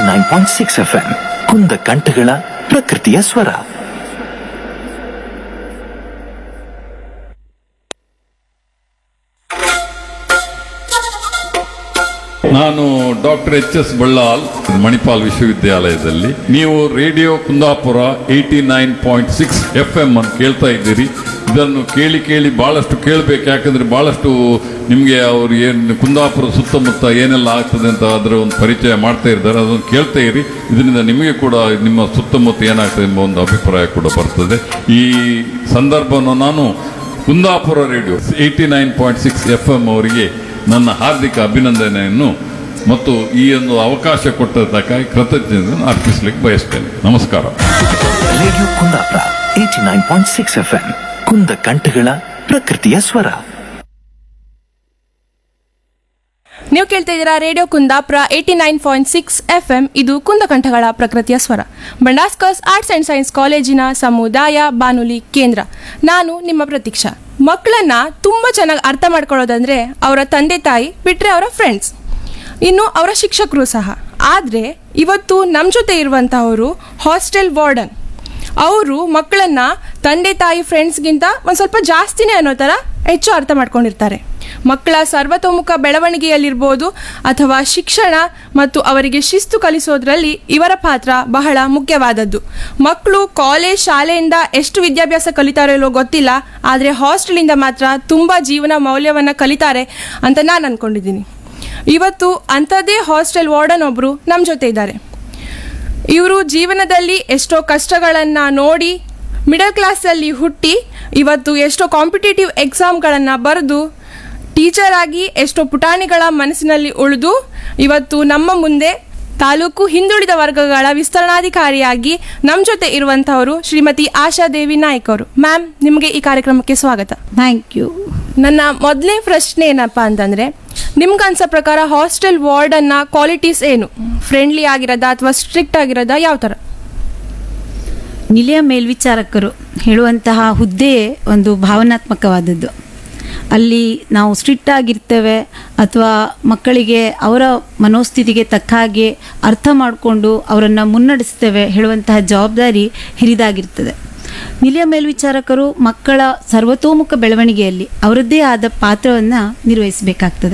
eighty nine point six F M Kunda ಕಂಠಗಳ ಪ್ರಕೃತಿಯ ಸ್ವರ ನಾನು doctor H S Ballal Manipal ವಿಶ್ವವಿದ್ಯಾಲಯದಲ್ಲಿ ನೀವು radio Kundapura eighty nine point six F M ಅನ್ನು ಕೇಳ್ತಾ ಇದ್ದೀರಿ ಇದನ್ನು ಕೇಳಿ ಕೇಳಿ ಬಹಳಷ್ಟು ಕೇಳಬೇಕು ಯಾಕಂದ್ರೆ ಬಹಳಷ್ಟು ನಿಮಗೆ ಅವ್ರು ಏನು ಕುಂದಾಪುರ ಸುತ್ತಮುತ್ತ ಏನೆಲ್ಲ ಆಗ್ತದೆ ಅಂತ ಅದರ ಒಂದು ಪರಿಚಯ ಮಾಡ್ತಾ ಇದ್ದಾರೆ ಅದನ್ನು ಕೇಳ್ತಾ ಇರಿ ಇದರಿಂದ ನಿಮಗೆ ಕೂಡ ನಿಮ್ಮ ಸುತ್ತಮುತ್ತ ಏನಾಗ್ತದೆ ಎಂಬ ಒಂದು ಅಭಿಪ್ರಾಯ ಕೂಡ ಬರ್ತದೆ ಈ ಸಂದರ್ಭವನ್ನು ನಾನು Kundapura radio eighty nine point six F M ಅವರಿಗೆ ನನ್ನ ಹಾರ್ದಿಕ ಅಭಿನಂದನೆಯನ್ನು ಮತ್ತು ಈ ಒಂದು ಅವಕಾಶ ಕೊಟ್ಟದ್ದಕ್ಕಾಗಿ ಕೃತಜ್ಞತೆಯನ್ನು ಅರ್ಪಿಸಲಿಕ್ಕೆ ಬಯಸ್ತೇನೆ ನಮಸ್ಕಾರ radio Kundapura eighty nine point six F M Kunda ಕಂಠಗಳ ಪ್ರಕೃತಿಯ ಸ್ವರ ನೀವು ಕೇಳ್ತಾ ಇದ್ದೀರಾ radio Kundapura eighty nine point six F M ಇದು ಕುಂದಕಂಠಗಳ ಪ್ರಕೃತಿಯ ಸ್ವರ ಬಂಡಾಸ್ಕರ್ಸ್ ಆರ್ಟ್ಸ್ ಆ್ಯಂಡ್ ಸೈನ್ಸ್ ಕಾಲೇಜಿನ ಸಮುದಾಯ ಬಾನುಲಿ ಕೇಂದ್ರ ನಾನು ನಿಮ್ಮ ಪ್ರತೀಕ್ಷಾ ಮಕ್ಕಳನ್ನ ತುಂಬ ಚೆನ್ನಾಗಿ ಅರ್ಥ ಮಾಡ್ಕೊಳ್ಳೋದಂದ್ರೆ ಅವರ ತಂದೆ ತಾಯಿ ಬಿಟ್ಟರೆ ಅವರ ಫ್ರೆಂಡ್ಸ್ ಇನ್ನು ಅವರ ಶಿಕ್ಷಕರು ಸಹ ಆದರೆ ಇವತ್ತು ನಮ್ಮ ಜೊತೆ ಇರುವಂತಹವರು ಹಾಸ್ಟೆಲ್ ವಾರ್ಡನ್ ಅವರು ಮಕ್ಕಳನ್ನ ತಂದೆ ತಾಯಿ ಫ್ರೆಂಡ್ಸ್ಗಿಂತ ಒಂದು ಸ್ವಲ್ಪ ಜಾಸ್ತಿನೇ ಅನ್ನೋ ಥರ ಹೆಚ್ಚು ಅರ್ಥ ಮಾಡ್ಕೊಂಡಿರ್ತಾರೆ ಮಕ್ಕಳ ಸರ್ವತೋಮುಖ ಬೆಳವಣಿಗೆಯಲ್ಲಿರ್ಬೋದು ಅಥವಾ ಶಿಕ್ಷಣ ಮತ್ತು ಅವರಿಗೆ ಶಿಸ್ತು ಕಲಿಸೋದ್ರಲ್ಲಿ ಇವರ ಪಾತ್ರ ಬಹಳ ಮುಖ್ಯವಾದದ್ದು ಮಕ್ಕಳು ಕಾಲೇಜ್ ಶಾಲೆಯಿಂದ ಎಷ್ಟು ವಿದ್ಯಾಭ್ಯಾಸ ಕಲಿತಾರೋ ಇಲ್ಲೋ ಗೊತ್ತಿಲ್ಲ ಆದರೆ ಹಾಸ್ಟೆಲಿಂದ ಮಾತ್ರ ತುಂಬ ಜೀವನ ಮೌಲ್ಯವನ್ನು ಕಲಿತಾರೆ ಅಂತ ನಾನು ಅಂದ್ಕೊಂಡಿದ್ದೀನಿ ಇವತ್ತು ಅಂಥದ್ದೇ ಹಾಸ್ಟೆಲ್ ವಾರ್ಡನ್ ಒಬ್ಬರು ನಮ್ಮ ಜೊತೆ ಇದ್ದಾರೆ ಇವರು ಜೀವನದಲ್ಲಿ ಎಷ್ಟೋ ಕಷ್ಟಗಳನ್ನು ನೋಡಿ ಮಿಡಲ್ ಕ್ಲಾಸಲ್ಲಿ ಹುಟ್ಟಿ ಇವತ್ತು ಎಷ್ಟೋ ಕಾಂಪಿಟೇಟಿವ್ ಎಕ್ಸಾಮ್ಗಳನ್ನು ಬರೆದು ಟೀಚರ್ ಆಗಿ ಎಷ್ಟೋ ಪುಟಾಣಿಗಳ ಮನಸ್ಸಿನಲ್ಲಿ ಉಳಿದು ಇವತ್ತು ನಮ್ಮ ಮುಂದೆ ತಾಲೂಕು ಹಿಂದುಳಿದ ವರ್ಗಗಳ ವಿಸ್ತರಣಾಧಿಕಾರಿಯಾಗಿ ನಮ್ಮ ಜೊತೆ ಇರುವಂತಹವರು ಶ್ರೀಮತಿ ಆಶಾದೇವಿ ನಾಯ್ಕ್ ಅವರು ಮ್ಯಾಮ್ ನಿಮಗೆ ಈ ಕಾರ್ಯಕ್ರಮಕ್ಕೆ ಸ್ವಾಗತ ಥ್ಯಾಂಕ್ ಯು ನನ್ನ ಮೊದಲನೇ ಪ್ರಶ್ನೆ ಏನಪ್ಪ ಅಂತಂದ್ರೆ ನಿಮ್ಗೆ ಅನ್ಸೋ ಪ್ರಕಾರ ಹಾಸ್ಟೆಲ್ ವಾರ್ಡನ್ನ ಕ್ವಾಲಿಟೀಸ್ ಏನು ಫ್ರೆಂಡ್ಲಿ ಆಗಿರೋದಾ ಅಥವಾ ಸ್ಟ್ರಿಕ್ಟ್ ಆಗಿರೋದಾ ಯಾವ ಥರ ನಿಲಯ ಮೇಲ್ವಿಚಾರಕರು ಹೇಳುವಂತಹ ಹುದ್ದೆಯೇ ಒಂದು ಭಾವನಾತ್ಮಕವಾದದ್ದು ಅಲ್ಲಿ ನಾವು ಸ್ಟ್ರಿಕ್ಟ್ ಆಗಿರ್ತೇವೆ ಅಥವಾ ಮಕ್ಕಳಿಗೆ ಅವರ ಮನೋಸ್ಥಿತಿಗೆ ತಕ್ಕ ಹಾಗೆ ಅರ್ಥ ಮಾಡಿಕೊಂಡು ಅವರನ್ನು ಮುನ್ನಡೆಸ್ತೇವೆ ಹೇಳುವಂತಹ ಜವಾಬ್ದಾರಿ ಹಿರಿದಾಗಿರ್ತದೆ ನಿಲಯ ಮೇಲ್ವಿಚಾರಕರು ಮಕ್ಕಳ ಸರ್ವತೋಮುಖ ಬೆಳವಣಿಗೆಯಲ್ಲಿ ಅವರದ್ದೇ ಆದ ಪಾತ್ರವನ್ನು ನಿರ್ವಹಿಸಬೇಕಾಗ್ತದೆ